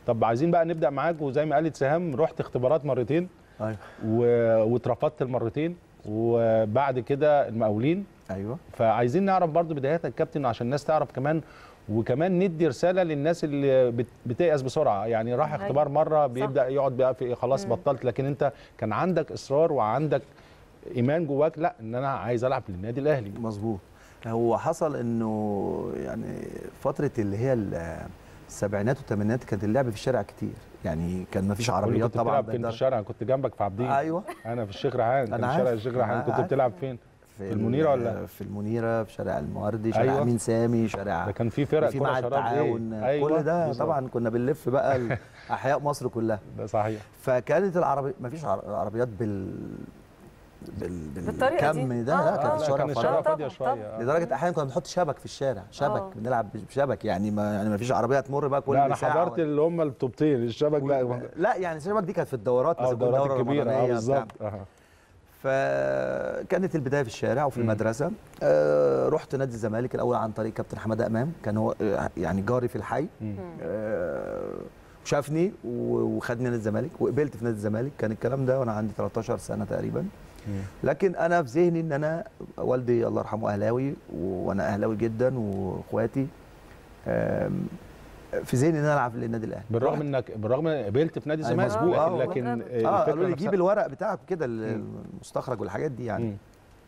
طب عايزين بقى نبدا معاك وزي ما قالت سهام رحت اختبارات مرتين ايوه و... واترفضت المرتين وبعد كده المقاولين ايوه فعايزين نعرف برضو بدايات الكابتن عشان الناس تعرف كمان وكمان ندي رساله للناس اللي بت- بتيأس بسرعه يعني راح أيوة. اختبار مره بيبدا يقعد بقى في خلاص بطلت لكن انت كان عندك اصرار وعندك ايمان جواك لا ان انا عايز العب للنادي الاهلي مظبوط هو حصل انه يعني فتره اللي هي ال- السبعينات والثمانينات كانت اللعب في الشارع كتير يعني كان ما فيش قول لي عربيات كنت طبعا بتلعب فين في بالدرجة. الشارع كنت جنبك في عابدين ايوه انا في الشيخ ريحان كان أنا في شارع عارف. الشيخ ريحان أنا كنت عارف. بتلعب فين في في المنيرة ولا؟ في المنيره في شارع المواردي شارع أيوة. امين سامي شارع ده كان في فرق في كرة معهد شراب التعاون ايه أيوة كل ده بالظبط. طبعا كنا بنلف بقى ال- احياء مصر كلها ده صحيح فكانت العربيه ما فيش عربيات بال بال بالطريقة دي؟ بالكم ده آه، لا آه. كانت لا، الشوارع كان فاضية. الشارع طبعاً، فاضيه شويه طبعاً. آه. لدرجه احيانا كنا بنحط شبك في الشارع شبك آه. بنلعب بشبك يعني ما يعني ما فيش عربيه تمر بقى كل لا انا ساعه حضرت اللي هم الطوبتين الشبك لا لا يعني الشبك دي كانت في الدورات اه مثلا كل الدورات دورة الكبيره اه رمضانية بتاع. بالظبط آه. فكانت البدايه في الشارع وفي مم. المدرسه آه رحت نادي الزمالك الاول عن طريق كابتن حماده امام كان هو آه، يعني جاري في الحي مم. آه شافني و- وخدني نادي الزمالك وقبلت في نادي الزمالك كان الكلام ده وانا عندي 13 سنه تقريبا مم. لكن انا في ذهني ان انا والدي الله يرحمه اهلاوي وانا اهلاوي جدا واخواتي آم، في ذهني ان انا العب للنادي الاهلي بالرغم انك بالرغم ان قبلت في نادي أي الزمالك مظبوط. لكن, آه، لكن اه الفكرة قالوا لي نفسها- جيب الورق بتاعك كده مم. المستخرج والحاجات دي يعني مم.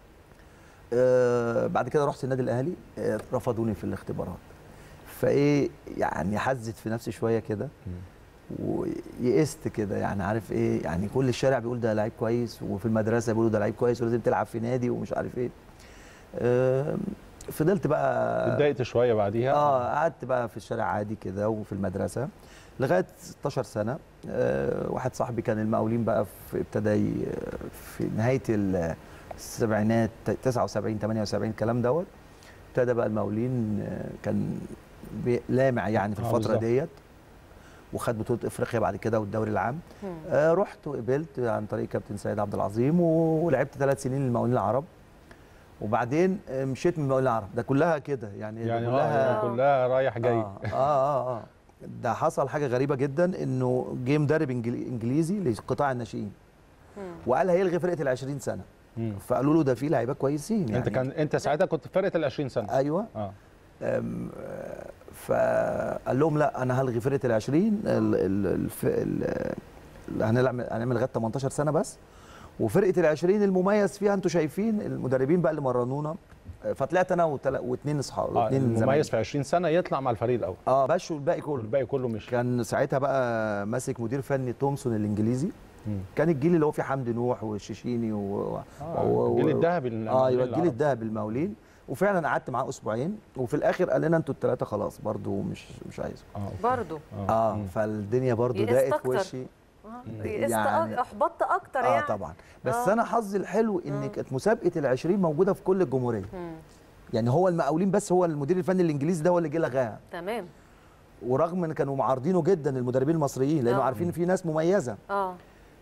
آه بعد كده رحت النادي الاهلي آه رفضوني في الاختبارات فايه يعني حزت في نفسي شويه كده ويئست كده يعني عارف ايه يعني كل الشارع بيقول ده لعيب كويس وفي المدرسه بيقولوا ده لعيب كويس ولازم تلعب في نادي ومش عارف ايه آه فضلت بقى اتضايقت شويه بعديها اه قعدت بقى في الشارع عادي كده وفي المدرسه لغايه 16 سنه آه واحد صاحبي كان المقاولين بقى في ابتدى ي- في نهايه ال- السبعينات 79 78 الكلام دوت ابتدى بقى المقاولين آه، كان بي- لامع يعني في آه، الفتره بالظبط. ديت وخد بطوله افريقيا بعد كده والدوري العام مم. آه رحت وقبلت عن طريق كابتن سيد عبد العظيم و- ولعبت ثلاث سنين للمقاولين العرب وبعدين آه، مشيت من المقاولين العرب ده كلها كده يعني, ده يعني كلها اه كلها رايح جاي آه, اه اه اه ده حصل حاجه غريبه جدا انه جه مدرب إنجلي- انجليزي لقطاع الناشئين مم. وقال هيلغي فرقه ال 20 سنه مم. فقالوا له ده في لعيبه كويسين يعني انت كان انت ساعتها كنت في فرقه ال 20 سنه ايوه اه أم، آه، فقال لهم لا انا هلغي فرقه ال 20 ال- ال- الف- ال- اللي هنعمل هنعمل لغايه 18 سنه بس وفرقه ال 20 المميز فيها انتوا شايفين المدربين بقى اللي مرنونا آه، فطلعت انا وتل- واثنين اصحاب آه، واثنين المميز في 20 سنه يطلع مع الفريق الاول اه مشوا الباقي كله والباقي كله مش كان ساعتها بقى ماسك مدير فني تومسون الانجليزي مم. كان الجيل اللي هو فيه حمدي نوح والشيشيني و... آه، الجيل الذهبي لل- اه يبقى للعرب. الجيل الذهبي المقاولين وفعلا قعدت معاه اسبوعين وفي الاخر قال لنا انتوا الثلاثه خلاص برضو مش مش عايزكم اه برضو اه مم. فالدنيا برضو يئست ضاقت في أكتر. وشي آه، يئست يعني- أك- احبطت اكتر اه يعني طبعا بس آه. انا حظي الحلو ان آه. كانت مسابقه ال20 موجوده في كل الجمهوريه مم. يعني هو المقاولين بس هو المدير الفني الانجليزي ده هو اللي جه لغاها تمام ورغم ان كانوا معارضينه جدا المدربين المصريين لانه آه. عارفين ان في ناس مميزه اه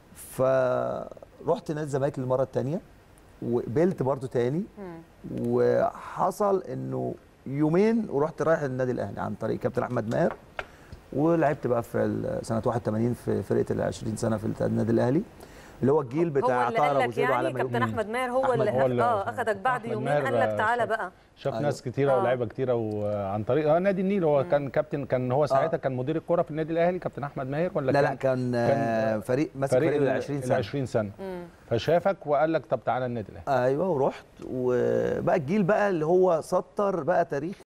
فرحت نادي الزمالك للمره الثانيه وقبلت برضو تاني مم. وحصل انه يومين ورحت رايح النادي الاهلي عن طريق كابتن احمد ماهر ولعبت بقى في ال- سنه 81 في فرقه ال 20 سنه في النادي الاهلي اللي هو الجيل بتاع هو اللي طاهر قال ابو لك زيد يعني وعلي كابتن ميمون. احمد ماهر هو أحمد اللي هو اللي- اه اخدك بعد أحمد يومين ماهر قال لك تعالى شاف- بقى شاف أيوة. ناس كتيره آه. ولاعيبه كتيره وعن طريق اه نادي النيل هو كان كابتن كان هو ساعتها كان مدير الكره في النادي الاهلي كابتن احمد ماهر ولا لا لا كان كان, آه، فريق ماسك فريق, ال 20 ال سنه 20 سنه مم. فشافك وقال لك طب تعالى النادي الاهلي ايوه ورحت وبقى الجيل بقى اللي هو سطر بقى تاريخ